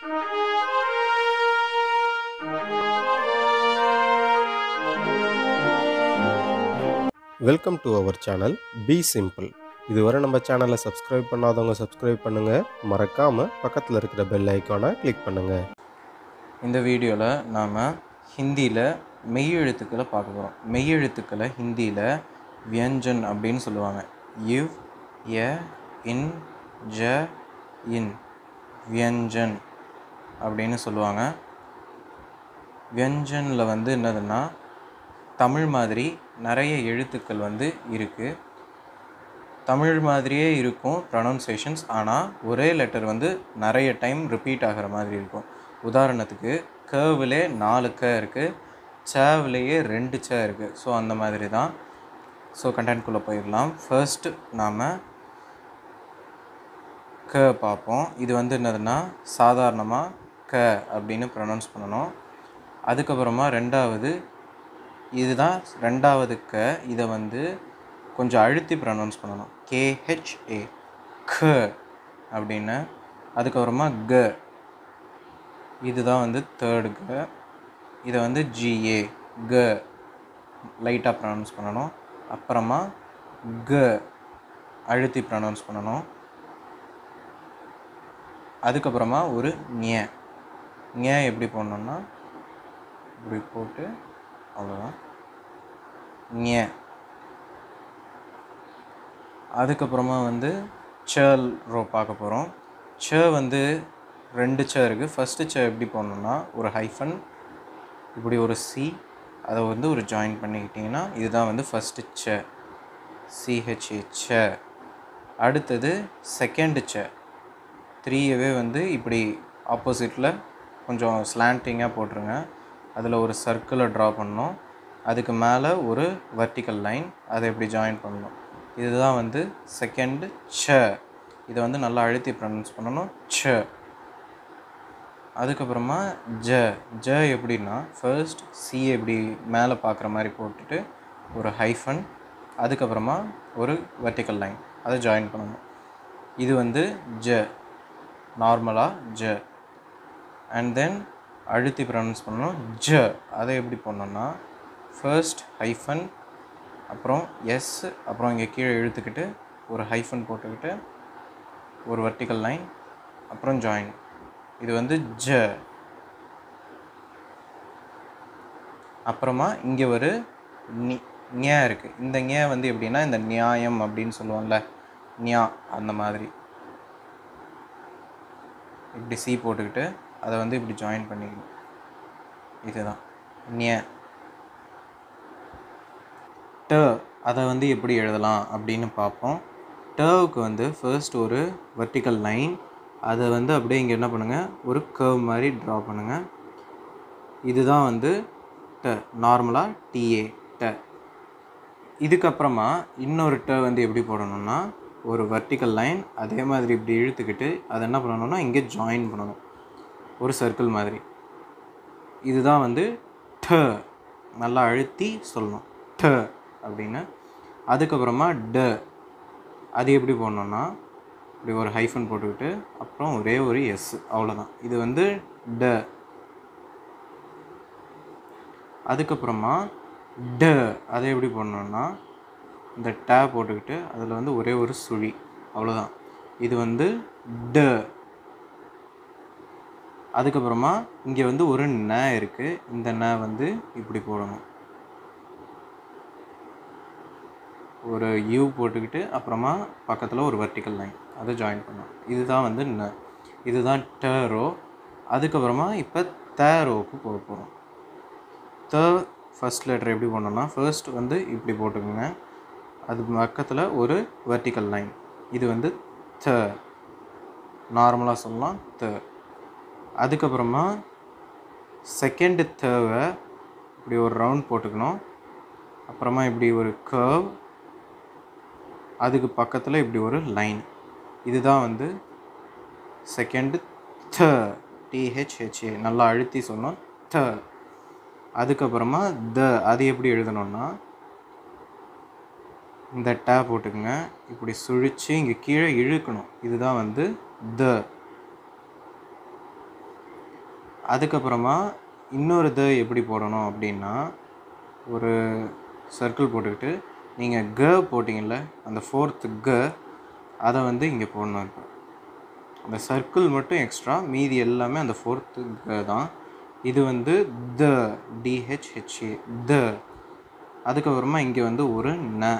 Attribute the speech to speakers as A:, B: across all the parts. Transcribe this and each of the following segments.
A: welcome to our channel be simple இதுவரை நம்ம சேனலை சப்ஸ்கிரைப் பண்ணாதவங்க சப்ஸ்கிரைப் பண்ணுங்கள் மறக்காமல் பக்கத்தில் இருக்கிற பெல் ஐக்கானை கிளிக் பண்ணுங்கள்
B: இந்த வீடியோவில் நாம் ஹிந்தியில் மெய்யெழுத்துக்களை பார்க்க போகிறோம் மெய்யெழுத்துக்களை ஹிந்தியில் வியஞ்சன் அப்படின்னு சொல்லுவாங்க இவ் ய இன் ஜ இன் வியஞ்சன் அப்படின்னு சொல்லுவாங்க வியஞ்சனில் வந்து என்னதுன்னா தமிழ் மாதிரி நிறைய எழுத்துக்கள் வந்து இருக்குது தமிழ் மாதிரியே இருக்கும் ப்ரொனவுன்சேஷன்ஸ் ஆனால் ஒரே லெட்டர் வந்து நிறைய டைம் ரிப்பீட் ஆகிற மாதிரி இருக்கும் உதாரணத்துக்கு கேவிலே நாலு க இருக்குது சேவிலேயே ரெண்டு ச இருக்குது ஸோ அந்த மாதிரி தான் ஸோ கண்டென்ட்குள்ளே போயிடலாம் ஃபர்ஸ்ட் நாம் க பார்ப்போம் இது வந்து என்னதுன்னா சாதாரணமாக க அப்படின்னு ப்ரொனவுன்ஸ் பண்ணணும் அதுக்கப்புறமா ரெண்டாவது இதுதான் ரெண்டாவது க இதை வந்து கொஞ்சம் அழுத்தி ப்ரொனவுன்ஸ் பண்ணணும் கேஹெச்ஏ க அப்படின்னு அதுக்கப்புறமா க இதுதான் வந்து தேர்டு க இதை வந்து ஜிஏ க லைட்டாக ப்ரொனவுன்ஸ் பண்ணணும் அப்புறமா க அழுத்தி ப்ரொனவுன்ஸ் பண்ணணும் அதுக்கப்புறமா ஒரு ஞ ஞ எப்படி போடணுன்னா இப்படி போட்டு அவ்வளோதான் ஞ அதுக்கப்புறமா வந்து சேல் ரோ பார்க்க போகிறோம் ச வந்து ரெண்டு ச இருக்குது ஃபஸ்ட்டு ச எப்படி போடணுன்னா ஒரு ஹைஃபன் இப்படி ஒரு சி அதை வந்து ஒரு ஜாயின் பண்ணிக்கிட்டிங்கன்னா இதுதான் வந்து ஃபஸ்ட்டு ச சிஹெச்ஏ ச அடுத்தது செகண்டு ச த்ரீயவே வந்து இப்படி ஆப்போசிட்டில் கொஞ்சம் ஸ்லாண்டிங்காக போட்டுருங்க அதில் ஒரு சர்க்கிளை ட்ரா பண்ணணும் அதுக்கு மேலே ஒரு வர்டிக்கல் லைன் அதை இப்படி ஜாயின் பண்ணணும் இதுதான் வந்து செகண்டு ச இதை வந்து நல்லா அழுத்தி ப்ரொனவுன்ஸ் பண்ணணும் ச அதுக்கப்புறமா ஜ ஜ எப்படின்னா ஃபர்ஸ்ட் சி எப்படி மேலே பார்க்குற மாதிரி போட்டுட்டு ஒரு ஹைஃபன் அதுக்கப்புறமா ஒரு வர்டிக்கல் லைன் அதை ஜாயின் பண்ணணும் இது வந்து ஜ நார்மலாக ஜ அண்ட் தென் அழுத்தி ப்ரொனவுன்ஸ் பண்ணணும் ஜ அதை எப்படி பண்ணணும்னா ஃபர்ஸ்ட் ஹைஃபன் அப்புறம் எஸ் அப்புறம் இங்கே கீழே இழுத்துக்கிட்டு ஒரு ஹைஃபன் போட்டுக்கிட்டு ஒரு வர்டிக்கல் லைன் அப்புறம் ஜாயின் இது வந்து ஜ அப்புறமா இங்கே ஒரு நி ஞ இருக்குது இந்த ஞ வந்து எப்படின்னா இந்த நியாயம் அப்படின்னு சொல்லுவோம்ல ஞா அந்த மாதிரி இப்படி சி போட்டுக்கிட்டு அதை வந்து இப்படி ஜாயின் பண்ணிக்கணும் இதுதான் ஞ ட அதை வந்து எப்படி எழுதலாம் அப்படின்னு பார்ப்போம் டவுக்கு வந்து ஃபர்ஸ்ட் ஒரு வர்டிக்கல் லைன் அதை வந்து அப்படியே இங்கே என்ன பண்ணுங்கள் ஒரு கர்வ் மாதிரி ட்ரா பண்ணுங்கள் இதுதான் வந்து ட நார்மலாக டிஏ ட இதுக்கப்புறமா இன்னொரு ட வந்து எப்படி போடணும்னா ஒரு வர்டிக்கல் லைன் அதே மாதிரி இப்படி இழுத்துக்கிட்டு அதை என்ன பண்ணணும்னா இங்கே ஜாயின் பண்ணணும் ஒரு சர்க்கிள் மாதிரி இதுதான் வந்து ட நல்லா அழுத்தி சொல்லணும் ட அப்படின்னு அதுக்கப்புறமா ட அது எப்படி போடணுன்னா இப்படி ஒரு ஹைஃபன் போட்டுக்கிட்டு அப்புறம் ஒரே ஒரு எஸ் அவ்வளோதான் இது வந்து ட அதுக்கப்புறமா ட அதை எப்படி போடணுன்னா இந்த டே போட்டுக்கிட்டு அதில் வந்து ஒரே ஒரு சுழி அவ்வளோதான் இது வந்து ட அதுக்கப்புறமா இங்கே வந்து ஒரு ந இருக்குது இந்த ந வந்து இப்படி போடணும் ஒரு யூ போட்டுக்கிட்டு அப்புறமா பக்கத்தில் ஒரு வர்டிக்கல் லைன் அதை ஜாயின் பண்ணணும் இதுதான் வந்து ந இதுதான் ட ரோ அதுக்கப்புறமா இப்போ த ரோவுக்கு போக போகிறோம் த ஃபஸ்ட் லெட்டர் எப்படி பண்ணோம்னா ஃபர்ஸ்ட் வந்து இப்படி போட்டுக்கோங்க அது பக்கத்தில் ஒரு வர்டிக்கல் லைன் இது வந்து த நார்மலாக சொல்லலாம் த அதுக்கப்புறமா செகண்டு தேவை இப்படி ஒரு ரவுண்ட் போட்டுக்கணும் அப்புறமா இப்படி ஒரு கர்வ் அதுக்கு பக்கத்தில் இப்படி ஒரு லைன் இதுதான் வந்து செகண்டு த டிஹெச்ஹெச்ஏ நல்லா அழுத்தி சொன்னோம் த அதுக்கப்புறமா த அது எப்படி எழுதணும்னா இந்த டே போட்டுக்கோங்க இப்படி சுழித்து இங்கே கீழே இழுக்கணும் இதுதான் வந்து த அதுக்கப்புறமா இன்னொரு த எப்படி போடணும் அப்படின்னா ஒரு சர்க்கிள் போட்டுக்கிட்டு நீங்கள் க போட்டிங்கல்ல அந்த ஃபோர்த்து க அதை வந்து இங்கே போடணும் இப்போ அந்த சர்க்கிள் மட்டும் எக்ஸ்ட்ரா மீதி எல்லாமே அந்த ஃபோர்த்து க தான் இது வந்து த டிஹெச்ஹெச்ஏ த அதுக்கப்புறமா இங்கே வந்து ஒரு ந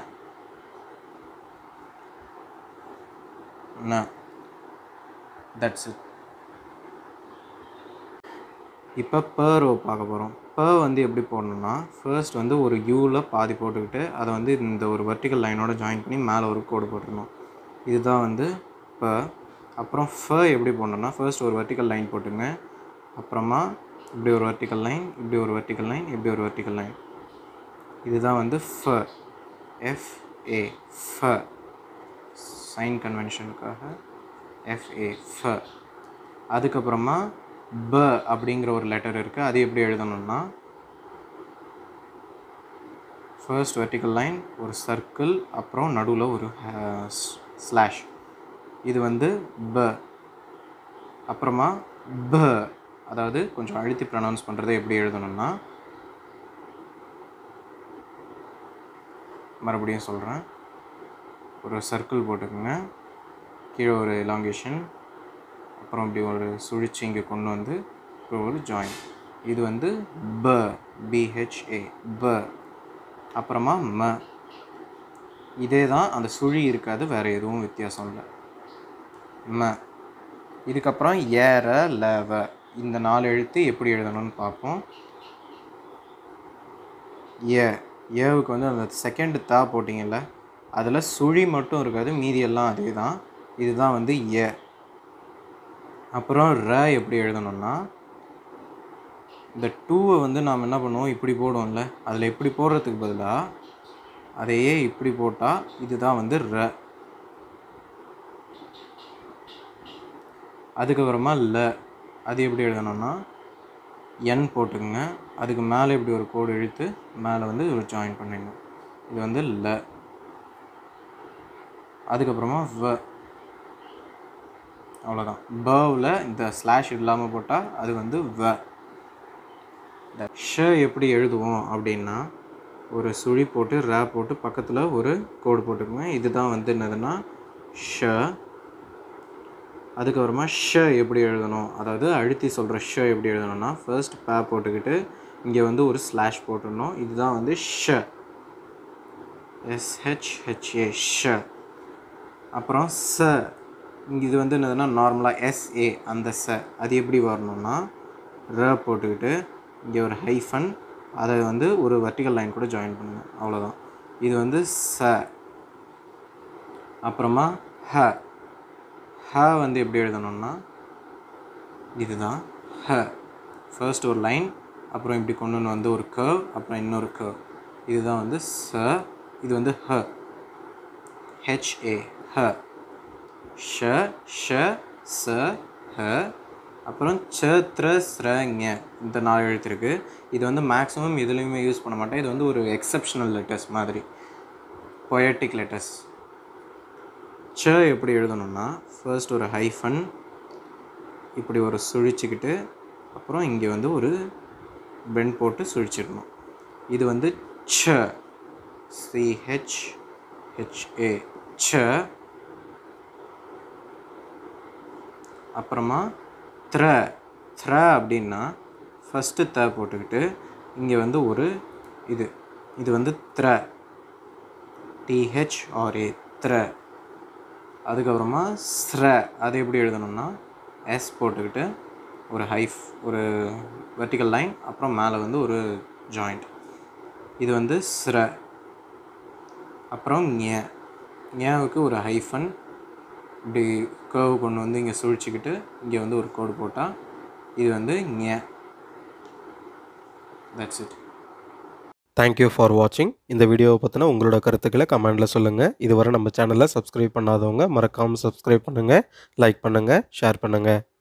B: ந தட்ஸ் இட் இப்போ ப ரோ பார்க்க போகிறோம் ப வந்து எப்படி போடணும்னா ஃபர்ஸ்ட் வந்து ஒரு யூவில் பாதி போட்டுக்கிட்டு அதை வந்து இந்த ஒரு வெர்டிக்கல் லைனோட ஜாயின் பண்ணி மேலே ஒரு கோடு போட்டுடணும் இதுதான் வந்து ப அப்புறம் ஃப எப்படி போடணும்னா ஃபர்ஸ்ட் ஒரு வெர்டிக்கல் லைன் போட்டுங்க அப்புறமா இப்படி ஒரு வெர்டிக்கல் லைன் இப்படி ஒரு வெர்டிக்கல் லைன் இப்படி ஒரு வெர்டிக்கல் லைன் இதுதான் வந்து ஃப எஃப்ஏ ஃப சைன் கன்வென்ஷனுக்காக எஃப்ஏ ஃப அதுக்கப்புறமா ப அப்படிங்கிற ஒரு லெட்டர் இருக்குது அது எப்படி எழுதணும்னா ஃபர்ஸ்ட் வெர்டிக்கல் லைன் ஒரு சர்க்கிள் அப்புறம் நடுவில் ஒரு ஸ்லாஷ் இது வந்து ப அப்புறமா ப அதாவது கொஞ்சம் அழுத்தி ப்ரனவுன்ஸ் பண்ணுறது எப்படி எழுதணும்னா மறுபடியும் சொல்கிறேன் ஒரு சர்க்கிள் போட்டுக்கோங்க கீழே ஒரு எலாங்கேஷன் அப்புறம் இப்படி ஒரு சுழிச்சு இங்கே கொண்டு வந்து அப்புறம் ஒரு ஜாயின் இது வந்து ப பிஹெச்ஏ ப அப்புறமா ம இதே தான் அந்த சுழி இருக்காது வேறு எதுவும் வித்தியாசம் இல்லை ம இதுக்கப்புறம் ஏற லவ இந்த நாலு எழுத்து எப்படி எழுதணும்னு பார்ப்போம் ஏ ஏவுக்கு வந்து அந்த செகண்ட் தா போட்டிங்கல்ல அதில் சுழி மட்டும் இருக்காது மீதி எல்லாம் அதே தான் இதுதான் வந்து ஏ அப்புறம் ர எப்படி எழுதணும்னா இந்த டூவை வந்து நாம் என்ன பண்ணுவோம் இப்படி போடுவோம்ல அதில் இப்படி போடுறதுக்கு பதிலாக அதையே இப்படி போட்டால் இதுதான் வந்து ர அதுக்கப்புறமா ல அது எப்படி எழுதணும்னா என் போட்டுக்குங்க அதுக்கு மேலே இப்படி ஒரு கோடு இழுத்து மேலே வந்து ஒரு ஜாயின் பண்ணிடணும் இது வந்து ல அதுக்கப்புறமா வ அவ்வளோதான் பவில் இந்த ஸ்லாஷ் இல்லாமல் போட்டால் அது வந்து வ இந்த ஷ எப்படி எழுதுவோம் அப்படின்னா ஒரு சுழி போட்டு ரே போட்டு பக்கத்தில் ஒரு கோடு போட்டுக்கோங்க இதுதான் வந்து என்னதுன்னா ஷ அதுக்கப்புறமா ஷ எப்படி எழுதணும் அதாவது அழுத்தி சொல்கிற ஷ எப்படி எழுதணும்னா ஃபர்ஸ்ட் பே போட்டுக்கிட்டு இங்கே வந்து ஒரு ஸ்லாஷ் போட்டுடணும் இதுதான் வந்து ஷ எஸ்ஹெச்ஹெச்ஏ ஷ அப்புறம் ச இங்கே இது வந்து என்னதுன்னா நார்மலாக எஸ்ஏ அந்த ச அது எப்படி வரணும்னா ர போட்டுக்கிட்டு இங்கே ஒரு ஹைஃபன் அதை வந்து ஒரு வெர்டிக்கல் லைன் கூட ஜாயின் பண்ணுங்க அவ்வளோதான் இது வந்து ச அப்புறமா ஹ ஹ வந்து எப்படி எழுதணும்னா இதுதான் ஹ ஃபர்ஸ்ட் ஒரு லைன் அப்புறம் இப்படி கொண்டு வந்து வந்து ஒரு கர்வ் அப்புறம் இன்னொரு கர்வ் இதுதான் வந்து ச இது வந்து ஹ ஹெச்ஏ ஹ ஷ ஷ ச ஹ அப்புறம் ச த்ர ஸ்ர ஞ இந்த நாலு எழுத்து இருக்கு இது வந்து மேக்ஸிமம் எதுலேயுமே யூஸ் பண்ண மாட்டேன் இது வந்து ஒரு எக்ஸப்ஷனல் லெட்டர்ஸ் மாதிரி பொயட்டிக் லெட்டர்ஸ் ச எப்படி எழுதணும்னா ஃபர்ஸ்ட் ஒரு ஹைஃபன் இப்படி ஒரு சுழிச்சுக்கிட்டு அப்புறம் இங்கே வந்து ஒரு பென் போட்டு சுழிச்சிடணும் இது வந்து ச சிஹெச் ஹெச்ஏ ச அப்புறமா த்ர த்ர அப்படின்னா ஃபஸ்ட்டு த போட்டுக்கிட்டு இங்கே வந்து ஒரு இது இது வந்து த்ர டிஹெச்ஆர்ஏ த்ர அதுக்கப்புறமா ஸ்ர அது எப்படி எழுதணும்னா எஸ் போட்டுக்கிட்டு ஒரு ஹைஃப் ஒரு வெர்டிக்கல் லைன் அப்புறம் மேலே வந்து ஒரு ஜாயிண்ட் இது வந்து ஸ்ர அப்புறம் ஞ ஞாவுக்கு ஒரு ஹைஃபன் இப்படி கர்வ் கொண்டு வந்து இங்கே சுழிச்சிக்கிட்டு இங்கே வந்து ஒரு கோடு போட்டால் இது வந்து ஞ தட்ஸ் இட்
A: தேங்க்யூ ஃபார் வாட்சிங் இந்த வீடியோவை பற்றின உங்களோட கருத்துக்களை கமெண்டில் சொல்லுங்கள் இதுவரை நம்ம சேனலை சப்ஸ்கிரைப் பண்ணாதவங்க மறக்காமல் சப்ஸ்கிரைப் பண்ணுங்கள் லைக் பண்ணுங்கள் ஷேர் பண்ணுங்கள்